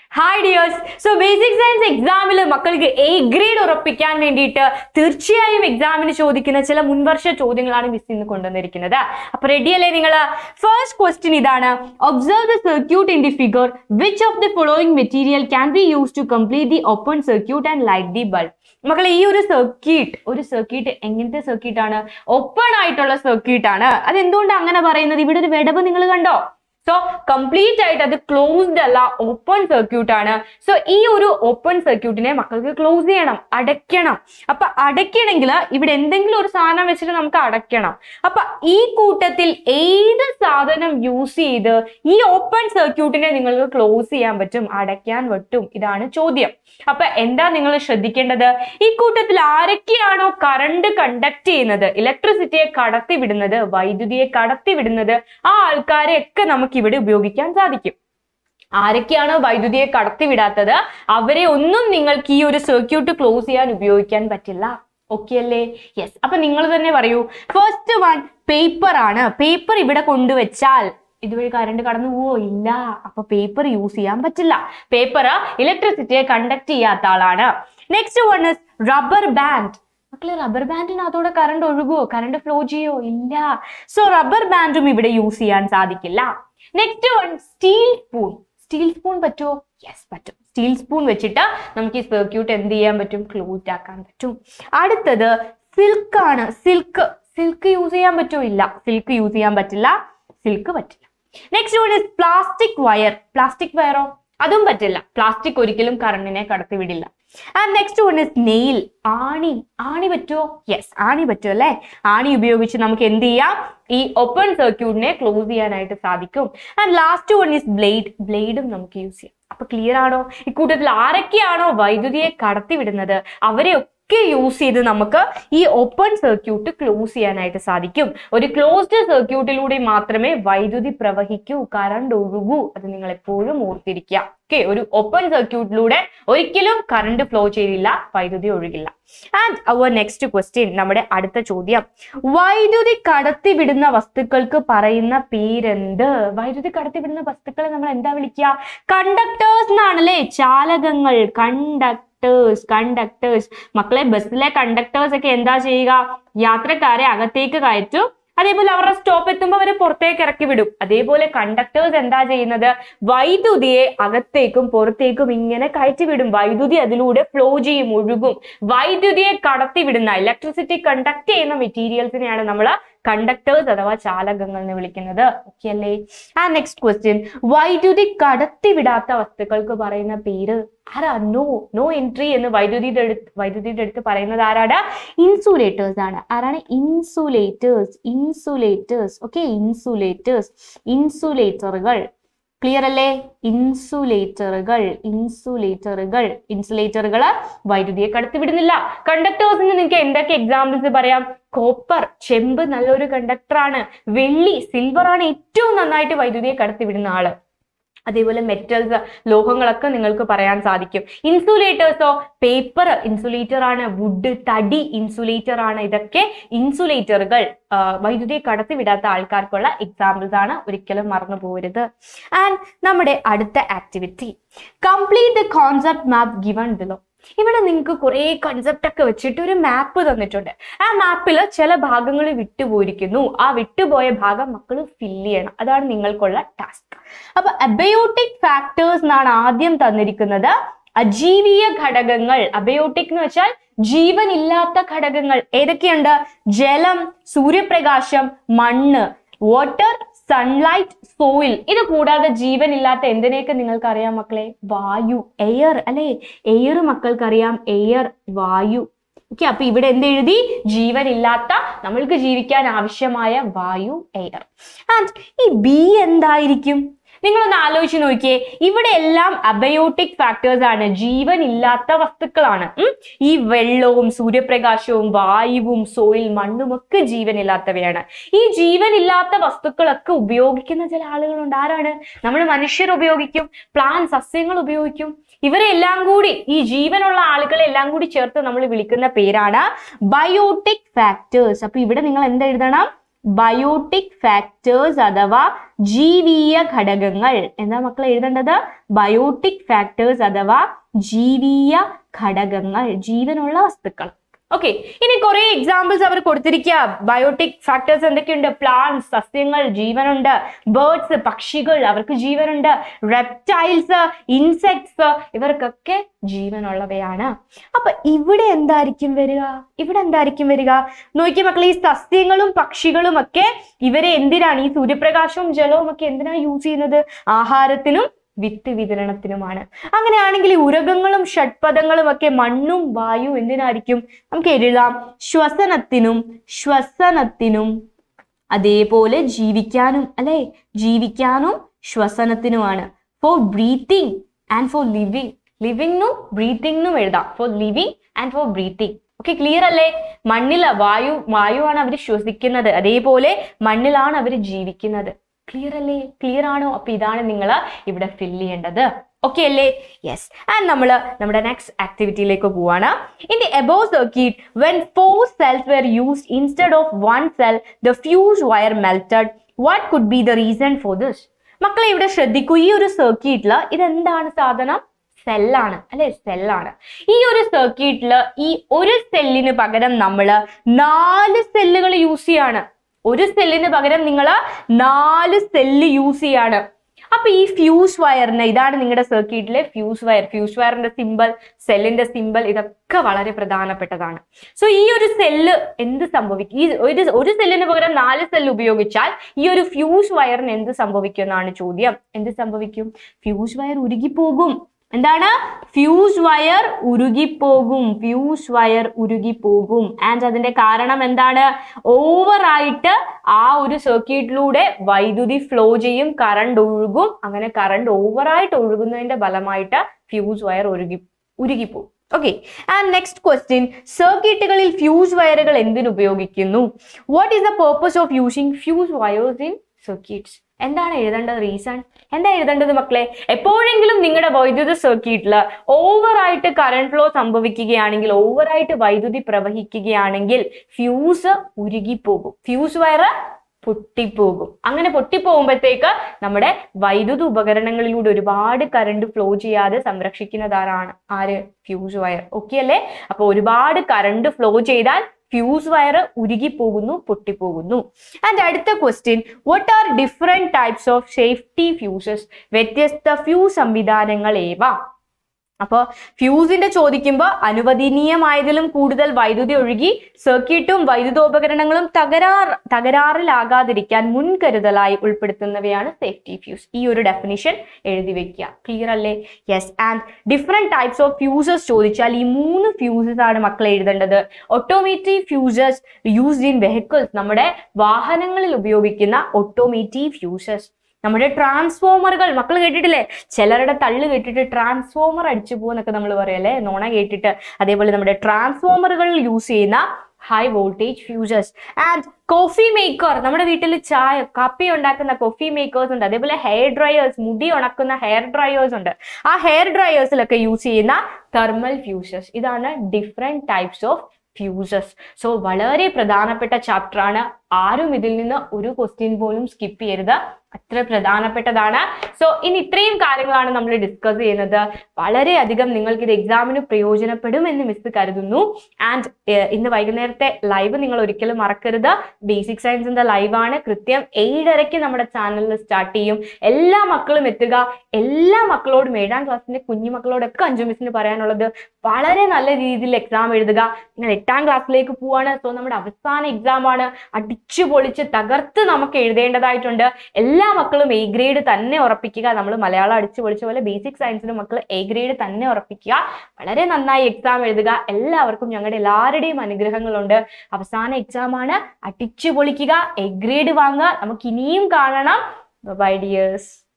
Hi dears so basic science എക്സാമിൽ മക്കൾക്ക് A grade ഉറപ്പിക്കാൻ വേണ്ടിയിട്ട് തീർച്ചയായും എക്സാമിന് ചോദിക്കുന്ന ചില മുൻവർഷ ചോദ്യങ്ങളാണ് മിസ് ഇന്ന് കൊണ്ടുവന്നിരിക്കുന്നത് അപ്പൊ റെഡി അല്ലേ നിങ്ങൾ ഫസ്റ്റ് ക്വസ്റ്റ്യൻ ഇതാണ് observe the circuit in the figure which of the following material can be use to complete the open circuit and light the bulb മക്കളെ ഈ ഒരു സർക്യൂട്ട് ഒരു സർക്യൂട്ട് എങ്ങനത്തെ സർക്യൂട്ട് ആണ് ഓപ്പൺ ആയിട്ടുള്ള സർക്യൂട്ട് ആണ് അത് എന്തുകൊണ്ട് അങ്ങനെ പറയുന്നത് ഇവിടെ ഒരു വിടവ് നിങ്ങൾ കണ്ടോ സോ കംപ്ലീറ്റ് ആയിട്ട് അത് ക്ലോസ്ഡ് അല്ല ഓപ്പൺ സർക്യൂട്ട് ആണ് സോ ഈ ഒരു ഓപ്പൺ സർക്യൂട്ടിനെ മക്കൾക്ക് ക്ലോസ് ചെയ്യണം അടയ്ക്കണം അപ്പൊ അടയ്ക്കണമെങ്കിൽ ഇവിടെ എന്തെങ്കിലും ഒരു സാധനം വെച്ചിട്ട് നമുക്ക് അടയ്ക്കണം അപ്പൊ ഈ കൂട്ടത്തിൽ ഏത് സാധനം യൂസ് ചെയ്ത് ഈ ഓപ്പൺ സർക്യൂട്ടിനെ നിങ്ങൾക്ക് ക്ലോസ് ചെയ്യാൻ പറ്റും അടയ്ക്കാൻ പറ്റും ഇതാണ് ചോദ്യം അപ്പൊ എന്താ നിങ്ങൾ ശ്രദ്ധിക്കേണ്ടത് ഈ കൂട്ടത്തിൽ ആരൊക്കെയാണോ കറണ്ട് കണ്ടക്ട് ചെയ്യുന്നത് ഇലക്ട്രിസിറ്റിയെ കടത്തി വിടുന്നത് വൈദ്യുതിയെ കടത്തി വിടുന്നത് ആ ആൾക്കാരെ ഒക്കെ നമുക്ക് ഇവിടെ ഉപയോഗിക്കാൻ സാധിക്കും ആരൊക്കെയാണോ വൈദ്യുതിയെ കടത്തിവിടാത്തത് അവരെ ഒന്നും നിങ്ങൾക്ക് ഈ ഒരു സർക്യൂട്ട് ക്ലോസ് ചെയ്യാൻ ഉപയോഗിക്കാൻ പറ്റില്ല ഓക്കെ അല്ലേ യെസ് അപ്പൊ നിങ്ങൾ തന്നെ പറയൂ ഫസ്റ്റ് വൺ പേപ്പർ ആണ് പേപ്പർ ഇവിടെ കൊണ്ടുവച്ചാൽ ഇതുവഴി കറണ്ട് കടന്നു പോവോ ഇല്ല അപ്പൊ പേപ്പർ യൂസ് ചെയ്യാൻ പറ്റില്ല പേപ്പർ ഇലക്ട്രിസിറ്റിയെ കണ്ടക്ട് ചെയ്യാത്ത ആളാണ് next one is rubber band മക്കളെ റബ്ബർ ബാൻഡിനകത്തൂടെ കറണ്ട് ഒഴുകുവോ കറണ്ട് ഫ്ലോ ചെയ്യോ ഇല്ല സോ റബ്ബർ ബാൻഡും ഇവിടെ യൂസ് ചെയ്യാൻ സാധിക്കില്ല next one steel spoon steel spoon പറ്റുമോ യെസ് പറ്റും സ്റ്റീൽ സ്പൂൺ വെച്ചിട്ട് നമുക്ക് ഈ സർക്യൂട്ട് എന്ത് ചെയ്യാൻ പറ്റും ക്ലോസ് ആക്കാൻ പറ്റും അടുത്തത് സിൽക്ക് ആണ് സിൽക്ക് സിൽക്ക് യൂസ് ചെയ്യാൻ പറ്റുമോ ഇല്ല സിൽക്ക് യൂസ് ചെയ്യാൻ പറ്റില്ല സിൽക്ക് പറ്റില്ല next one is plastic wire plastic വയറോ അതും പറ്റില്ല പ്ലാസ്റ്റിക് ഒരിക്കലും കറണ്ടിനെ കടത്തിവിടില്ല and next one is nail ആണി ആണി പറ്റുമോ യെസ് ആണി പറ്റും അല്ലേ ആണി ഉപയോഗിച്ച് നമുക്ക് എന്ത് ചെയ്യാം ഈ ഓപ്പൺ സർക്യൂട്ടിനെ ക്ലോസ് ചെയ്യാനായിട്ട് സാധിക്കും and last one is blade ബ്ലേഡും നമുക്ക് യൂസ് ചെയ്യാം അപ്പൊ ക്ലിയർ ആണോ ഇക്കൂട്ടത്തിൽ ആരൊക്കെയാണോ വൈദ്യുതിയെ കടത്തിവിടുന്നത് അവരെ ഒക്കെ യൂസ് ചെയ്ത് നമുക്ക് ഈ ഓപ്പൺ സർക്യൂട്ട് ക്ലോസ് ചെയ്യാനായിട്ട് സാധിക്കും ഒരു ക്ലോസ്ഡ് സർക്യൂട്ടിലൂടെ മാത്രമേ വൈദ്യുതി പ്രവഹിക്കൂ കറണ്ട് ഒഴുകൂ അത് നിങ്ങൾ എപ്പോഴും ഓർത്തിരിക്കുക ഓക്കെ ഒരു ഓപ്പൺ സർക്യൂട്ടിലൂടെ ഒരിക്കലും കറണ്ട് ഫ്ലോ ചെയ്തില്ല വൈദ്യുതി ഒഴുകില്ല ആൻഡ് അവർ നെക്സ്റ്റ് ക്വസ്റ്റ്യൻ നമ്മുടെ അടുത്ത ചോദ്യം വൈദ്യുതി കടത്തിവിടുന്ന വസ്തുക്കൾക്ക് പറയുന്ന പേരെന്ത് വൈദ്യുതി കടത്തിവിടുന്ന വസ്തുക്കളെ നമ്മൾ എന്താ വിളിക്കുക കണ്ടക്ടേഴ്സ് എന്നാണല്ലേ ചാലകങ്ങൾ കണ്ടക്ടേഴ്സ് കണ്ടക്ടേഴ്സ് മക്കളെ ബസ്സിലെ കണ്ടക്ടേഴ്സ് ഒക്കെ എന്താ ചെയ്യുക യാത്രക്കാരെ അകത്തേക്ക് കയറ്റും അതേപോലെ അവരുടെ സ്റ്റോപ്പ് എത്തുമ്പോൾ അവരെ പുറത്തേക്ക് ഇറക്കി വിടും അതേപോലെ കണ്ടക്ടേഴ്സ് എന്താ ചെയ്യുന്നത് വൈദ്യുതിയെ അകത്തേക്കും പുറത്തേക്കും ഇങ്ങനെ കയറ്റി വിടും വൈദ്യുതി അതിലൂടെ ഫ്ലോ ചെയ്യും ഒഴുകും വൈദ്യുതിയെ കടത്തി വിടുന്ന ഇലക്ട്രിസിറ്റി കണ്ടക്ട് ചെയ്യുന്ന മെറ്റീരിയൽസിനെയാണ് നമ്മൾ കണ്ടക്ടേഴ്സ് അഥവാ ചാലകങ്ങൾ എന്ന് വിളിക്കുന്നത് ഓക്കെ അല്ലേ ആ നെക്സ്റ്റ് ക്വസ്റ്റ്യൻ വൈദ്യുതി കടത്തിവിടാത്ത വസ്തുക്കൾക്ക് പറയുന്ന പേര് ആരാ നോ നോ എൻട്രി എന്ന് വൈദ്യുതിയുടെ അടുത്ത് വൈദ്യുതിയുടെ അടുത്ത് പറയുന്നത് ആരാണ് ഇൻസുലേറ്റേഴ്സ് ആണ് ആരാണ് ഇൻസുലേറ്റേഴ്സ് ഇൻസുലേറ്റേഴ്സ് ഓക്കെ ഇൻസുലേറ്റേഴ്സ് ഇൻസുലേറ്ററുകൾ ക്ലിയർ അല്ലേ ഇൻസുലേറ്ററുകൾ ഇൻസുലേറ്ററുകൾ ഇൻസുലേറ്ററുകൾ വൈദ്യുതിയെ കടത്തിവിടുന്നില്ല കണ്ടക്ടേഴ്സിന് നിങ്ങൾക്ക് എന്തൊക്കെ എക്സാമ്പിൾസ് പറയാം കോപ്പർ ചെമ്പ് നല്ലൊരു കണ്ടക്ടറാണ് വെള്ളി സിൽവർ ആണ് ഏറ്റവും നന്നായിട്ട് വൈദ്യുതിയെ കടത്തിവിടുന്ന ആള് അതേപോലെ മെറ്റൽസ് ലോഹങ്ങളൊക്കെ നിങ്ങൾക്ക് പറയാൻ സാധിക്കും ഇൻസുലേറ്റേഴ്സോ പേപ്പർ ഇൻസുലേറ്റർ ആണ് വുഡ് തടി ഇൻസുലേറ്റർ ആണ് ഇതൊക്കെ ഇൻസുലേറ്ററുകൾ വൈദ്യുതിയെ കടത്തിവിടാത്ത ആൾക്കാർക്കുള്ള എക്സാമ്പിൾസ് ആണ് ഒരിക്കലും മറന്നു പോകരുത് ആൻഡ് നമ്മുടെ അടുത്ത activity complete the concept map given below ഇവിടെ നിങ്ങൾക്ക് കുറേ കൺസെപ്റ്റ് ഒക്കെ വെച്ചിട്ട് ഒരു മാപ്പ് തന്നിട്ടുണ്ട് ആ മാപ്പിൽ ചില ഭാഗങ്ങൾ വിട്ടുപോയിരിക്കുന്നു ആ വിട്ടുപോയ ഭാഗം മക്കൾ ഫില്ല് ചെയ്യണം അതാണ് നിങ്ങൾക്കുള്ള ടാസ്ക് അപ്പൊ അബയോട്ടിക് ഫാക്ടേഴ്സ് എന്നാണ് ആദ്യം തന്നിരിക്കുന്നത് അജീവീയ ഘടകങ്ങൾ അബയോട്ടിക് എന്ന് വെച്ചാൽ ജീവനില്ലാത്ത ഘടകങ്ങൾ ഏതൊക്കെയുണ്ട് ജലം സൂര്യപ്രകാശം മണ്ണ് വാട്ടർ സൺലൈറ്റ് സോയിൽ ഇത് കൂടാതെ ജീവനില്ലാത്ത എന്തിനെയൊക്കെ നിങ്ങൾക്ക് അറിയാം മക്കളെ വായു എയർ അല്ലെ എയർ മക്കൾക്കറിയാം എയർ വായു ഓക്കെ അപ്പൊ ഇവിടെ എന്ത് എഴുതി ജീവനില്ലാത്ത നമ്മൾക്ക് ജീവിക്കാൻ ആവശ്യമായ വായു എയർ ആൻഡ് ഈ ബി എന്തായിരിക്കും നിങ്ങളൊന്ന് ആലോചിച്ച് നോക്കിയേ ഇവിടെ എല്ലാം അബയോട്ടിക് ഫാക്ടേഴ്സ് ആണ് ജീവനില്ലാത്ത വസ്തുക്കളാണ് ഉം. ഈ വെള്ളവും സൂര്യപ്രകാശവും വായുവും സോയിൽ മണ്ണും ഒക്കെ ജീവനില്ലാത്തവയാണ് ഈ ജീവനില്ലാത്ത വസ്തുക്കളൊക്കെ ഉപയോഗിക്കുന്ന ചില ആളുകളുണ്ട് ആരാണ് നമ്മൾ മനുഷ്യർ ഉപയോഗിക്കും പ്ലാൻ സസ്യങ്ങൾ ഉപയോഗിക്കും ഇവരെല്ലാം കൂടി ഈ ജീവനുള്ള ആളുകളെ എല്ലാം കൂടി ചേർത്ത് നമ്മൾ വിളിക്കുന്ന പേരാണ് ബയോട്ടിക് ഫാക്ടേഴ്സ് അപ്പൊ ഇവിടെ നിങ്ങൾ എന്ത് എഴുതണം ബയോട്ടിക് ഫാക്ടേഴ്സ് അഥവാ ജീവീയ ഘടകങ്ങൾ എന്താ മക്കൾ എഴുതേണ്ടത് ബയോട്ടിക് ഫാക്ടേഴ്സ് അഥവാ ജീവീയ ഘടകങ്ങൾ ജീവനുള്ള വസ്തുക്കൾ ഓക്കെ ഇനി കുറെ എക്സാമ്പിൾസ് അവർ കൊടുത്തിരിക്കുക ബയോട്ടിക് ഫാക്ടേഴ്സ് എന്തൊക്കെയുണ്ട് പ്ലാന്റ്സ് സസ്യങ്ങൾ ജീവനുണ്ട് ബേർഡ്സ് പക്ഷികൾ അവർക്ക് ജീവനുണ്ട് റെപ്റ്റൈൽസ് ഇൻസെക്ട്സ് ഇവർക്കൊക്കെ ജീവനുള്ളവയാണ് അപ്പൊ ഇവിടെ എന്തായിരിക്കും വരിക ഇവിടെ എന്തായിരിക്കും വരിക നോക്കിയ മക്കളെ ഈ സസ്യങ്ങളും പക്ഷികളും ഒക്കെ ഇവരെ എന്തിനാണ് ഈ സൂര്യപ്രകാശവും ജലവും ഒക്കെ എന്തിനാണ് യൂസ് ചെയ്യുന്നത് ആഹാരത്തിനും വിത്ത് വിതരണത്തിനുമാണ് അങ്ങനെയാണെങ്കിൽ ഈ ഉരകങ്ങളും ഷഡ്പദങ്ങളും ഒക്കെ മണ്ണും വായു എന്തിനായിരിക്കും നമുക്ക് എഴുതാം ശ്വസനത്തിനും ശ്വസനത്തിനും അതേപോലെ ജീവിക്കാനും അല്ലെ ജീവിക്കാനും ശ്വസനത്തിനുമാണ് for breathing and for living ലിവിങ്ങിനും ബ്രീത്തിങ്ങിനും എഴുതാം for living and for breathing okay clear അല്ലേ മണ്ണിൽ വായു വായുവാണ് അവർ ശ്വസിക്കുന്നത് അതേപോലെ മണ്ണിലാണ് അവർ ജീവിക്കുന്നത് ക്ലിയർ അല്ലേ ക്ലിയർ ആണോ അപ്പൊ ഇതാണ് നിങ്ങൾ ഇവിടെ ഫില്ല് ചെയ്യേണ്ടത് ഓക്കെ അല്ലേ യെസ് ആൻഡ് നമ്മൾ നമ്മുടെ നെക്സ്റ്റ് ആക്ടിവിറ്റിയിലേക്ക് പോവാണ് in the above circuit when four cells were used instead of one cell the fuse wire melted what could be the reason for this മക്കളെ ഇവിടെ ശ്രദ്ധിക്കൂ ഈ ഒരു സർക്യൂട്ടിൽ ഇതെന്താണ് സാധനം സെല്ലാണ് അല്ലെ സെല്ലാണ് ഈ ഒരു സർക്യൂട്ടിൽ ഈ ഒരു സെല്ലിന് പകരം നമ്മൾ നാല് സെല്ലുകൾ യൂസ് ചെയ്യാണ് ഒരു സെല്ലിന് പകരം നിങ്ങൾ നാല് സെല്ല് യൂസ് ചെയ്യാണ് അപ്പൊ ഈ ഫ്യൂസ് വയറിന് ഇതാണ് നിങ്ങളുടെ സർക്യൂട്ടിലെ ഫ്യൂസ് വയർ ഫ്യൂസ് വയറിന്റെ സിമ്പൽ സെല്ലിന്റെ സിമ്പൽ ഇതൊക്കെ വളരെ പ്രധാനപ്പെട്ടതാണ് സോ ഈ ഒരു സെല്ല് എന്ത് സംഭവിക്കും ഈ ഒരു ഒരു സെല്ലിന് പകരം നാല് സെല്ല് ഉപയോഗിച്ചാൽ ഈ ഒരു ഫ്യൂസ് വയറിന് എന്ത് സംഭവിക്കും എന്നാണ് ചോദ്യം എന്ത് സംഭവിക്കും ഫ്യൂസ് വയർ ഉരുകിപ്പോകും എന്താണ് ഫ്യൂസ് വയർ ഉരുകിപ്പോകും ഫ്യൂസ് വയർ ഉരുകിപ്പോകും ആൻഡ് അതിന്റെ കാരണം എന്താണ് ഓവറായിട്ട് ആ ഒരു സർക്യൂട്ടിലൂടെ വൈദ്യുതി ഫ്ലോ ചെയ്യും കറണ്ട് ഒഴുകും അങ്ങനെ കറണ്ട് ഓവറായിട്ട് ഒഴുകുന്നതിന്റെ ഫലമായിട്ട് ഫ്യൂസ് വയർ ഉരുകി ഉരുകിപ്പോകും ഓക്കെ ആൻഡ് നെക്സ്റ്റ് ക്വസ്റ്റ്യൻ സർക്യൂട്ടുകളിൽ ഫ്യൂസ് വയറുകൾ എന്തിനു ഉപയോഗിക്കുന്നു what is the purpose of using fuse wires in circuits എന്താണ് എഴുതേണ്ടത് റീസൺ എന്താ എഴുതേണ്ടത് മക്കളെ എപ്പോഴെങ്കിലും നിങ്ങളുടെ വൈദ്യുത സർക്യൂട്ടിൽ ഓവറായിട്ട് കറണ്ട് ഫ്ലോ സംഭവിക്കുകയാണെങ്കിൽ ഓവറായിട്ട് വൈദ്യുതി പ്രവഹിക്കുകയാണെങ്കിൽ ഫ്യൂസ് ഉരുകിപ്പോകും ഫ്യൂസ് വയർ പൊട്ടിപ്പോകും അങ്ങനെ പൊട്ടിപ്പോകുമ്പോഴത്തേക്ക് നമ്മുടെ വൈദ്യുത ഉപകരണങ്ങളിലൂടെ ഒരുപാട് കറണ്ട് ഫ്ലോ ചെയ്യാതെ സംരക്ഷിക്കുന്നതാരാണ് ആര് ഫ്യൂസ് വയർ ഓക്കെ അല്ലേ അപ്പൊ ഒരുപാട് കറണ്ട് ഫ്ലോ ചെയ്താൽ ഫ്യൂസ് വയർ ഉരുകിപ്പോകുന്നു പൊട്ടിപ്പോകുന്നു ആൻഡ് അടുത്ത question what are different types of safety fuses വ്യത്യസ്ത ഫ്യൂസ് സംവിധാനങ്ങൾ ഏവ അപ്പോൾ ഫ്യൂസിന്റെ ചോദിക്കുമ്പോൾ അനുവദനീയമായതിലും കൂടുതൽ വൈദ്യുതി ഒഴുകി സർക്യൂട്ടും വൈദ്യുതോപകരണങ്ങളും തകരാർ തകരാറിലാകാതിരിക്കാൻ മുൻകരുതലായി ഉൾപ്പെടുത്തുന്നവയാണ് സേഫ്റ്റി ഫ്യൂസ് ഈ ഒരു ഡെഫിനിഷൻ എഴുതി വെക്കുക ക്ലിയർ അല്ലേ yes and different types of fuses ചോദിച്ചാൽ ഈ മൂന്ന് ഫ്യൂസസ് ആണ് മക്കൾ എഴുതേണ്ടത് automotive fuses used in vehicles നമ്മുടെ വാഹനങ്ങളിൽ ഉപയോഗിക്കുന്ന ഓട്ടോമേറ്റീവ് ഫ്യൂസസ് നമ്മുടെ ട്രാൻസ്ഫോമറുകൾ മക്കൾ കേട്ടിട്ടില്ലേ ചിലരുടെ തള്ളു കേട്ടിട്ട് ട്രാൻസ്ഫോമർ അടിച്ചു പോകുന്നൊക്കെ നമ്മൾ പറയല്ലേ നോണ കേട്ടിട്ട് അതേപോലെ നമ്മുടെ ട്രാൻസ്ഫോമറുകളിൽ യൂസ് ചെയ്യുന്ന high voltage fuses and coffee maker നമ്മുടെ വീട്ടിൽ ചായ കാപ്പി ഉണ്ടാക്കുന്ന കോഫി മേക്കേഴ്സ് ഉണ്ട് അതേപോലെ ഹെയർ ഡ്രയേഴ്സ് മുടി ഉണക്കുന്ന ഹെയർ ഡ്രയേഴ്സ് ഉണ്ട് ആ ഹെയർ ഡ്രയേഴ്സിലൊക്കെ യൂസ് ചെയ്യുന്ന തെർമൽ ഫ്യൂസസ് ഇതാണ് different types of fuses so വളരെ പ്രധാനപ്പെട്ട ചാപ്റ്റർ ആണ് ആരും ഇതിൽ നിന്ന് ഒരു ക്വസ്റ്റ്യൻ പോലും സ്കിപ്പ് ചെയ്യരുത് അത്ര പ്രധാനപ്പെട്ടതാണ് സോ ഇനി ഇത്രയും കാര്യങ്ങളാണ് നമ്മൾ ഡിസ്കസ് ചെയ്യുന്നത് വളരെയധികം നിങ്ങൾക്ക് ഇത് എക്സാമിന് പ്രയോജനപ്പെടും എന്ന് മിസ് കരുതുന്നു ആൻഡ് ഇന്ന് വൈകുന്നേരത്തെ ലൈവ് നിങ്ങൾ ഒരിക്കലും മറക്കരുത് ബേസിക് സയൻസിന്റെ ലൈവാണ് കൃത്യം ഏഴരയ്ക്ക് നമ്മുടെ ചാനലിൽ സ്റ്റാർട്ട് ചെയ്യും എല്ലാ മക്കളും എത്തുക എല്ലാ മക്കളോടും ഏഴാം ക്ലാസ്സിന്റെ കുഞ്ഞു മക്കളോടൊക്കെ അഞ്ചു മിസ്സിന് പറയാനുള്ളത് വളരെ നല്ല രീതിയിൽ എക്സാം എഴുതുക നിങ്ങൾ എട്ടാം ക്ലാസ്സിലേക്ക് പോവാണ് സോ നമ്മുടെ അവസാന എക്സാം ആണ് അടിച്ചു പൊളിച്ച് തകർത്ത് നമുക്ക് എഴുതേണ്ടതായിട്ടുണ്ട് എല്ലാ മക്കളും എ ഗ്രേഡ് തന്നെ ഉറപ്പിക്കുക നമ്മൾ മലയാളം അടിച്ചു പൊളിച്ച പോലെ ബേസിക് സയൻസിന് മക്കൾ എ ഗ്രേഡ് തന്നെ ഉറപ്പിക്കുക വളരെ നന്നായി എക്സാം എഴുതുക എല്ലാവർക്കും ഞങ്ങളുടെ എല്ലാവരുടെയും അനുഗ്രഹങ്ങളുണ്ട് അവസാന എക്സാം ആണ് അടിച്ചു പൊളിക്കുക എ ഗ്രേഡ് വാങ്ങുക നമുക്ക് ഇനിയും കാണണം ബൈ ഡിയേഴ്സ്